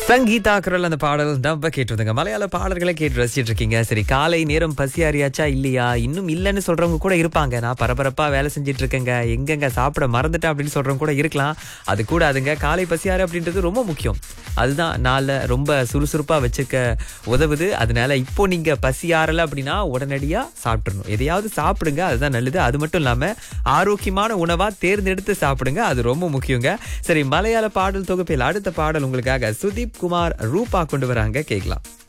சங்கீதா குரல் அந்த பாடல் நம்ம கேட்டுருந்தங்க மலையாள பாடல்களை கேட்டு ரசிச்சிட்டு இருக்கீங்க சரி காலை நேரம் பசி அறியாச்சா இல்லையா இன்னும் இல்லைன்னு சொல்றவங்க கூட இருப்பாங்க நான் பரபரப்பா வேலை செஞ்சுட்டு இருக்கேங்க எங்கெங்க சாப்பிட மறந்துட்டேன் அப்படின்னு சொல்றவங்க கூட இருக்கலாம் அது கூட அதுங்க காலை பசியாறு அப்படின்றது ரொம்ப முக்கியம் அதுதான் நாளை ரொம்ப சுறுசுறுப்பா வச்சுக்க உதவுது அதனால இப்போ நீங்க பசியாறல அப்படின்னா உடனடியா சாப்பிட்டுறணும் எதையாவது சாப்பிடுங்க அதுதான் நல்லது அது மட்டும் இல்லாம ஆரோக்கியமான உணவா தேர்ந்தெடுத்து சாப்பிடுங்க அது ரொம்ப முக்கியங்க சரி மலையாள பாடல் தொகுப்பில் அடுத்த பாடல் உங்களுக்காக சுதீப் குமார் ரூபா கொண்டு வராங்க கேட்கலாம்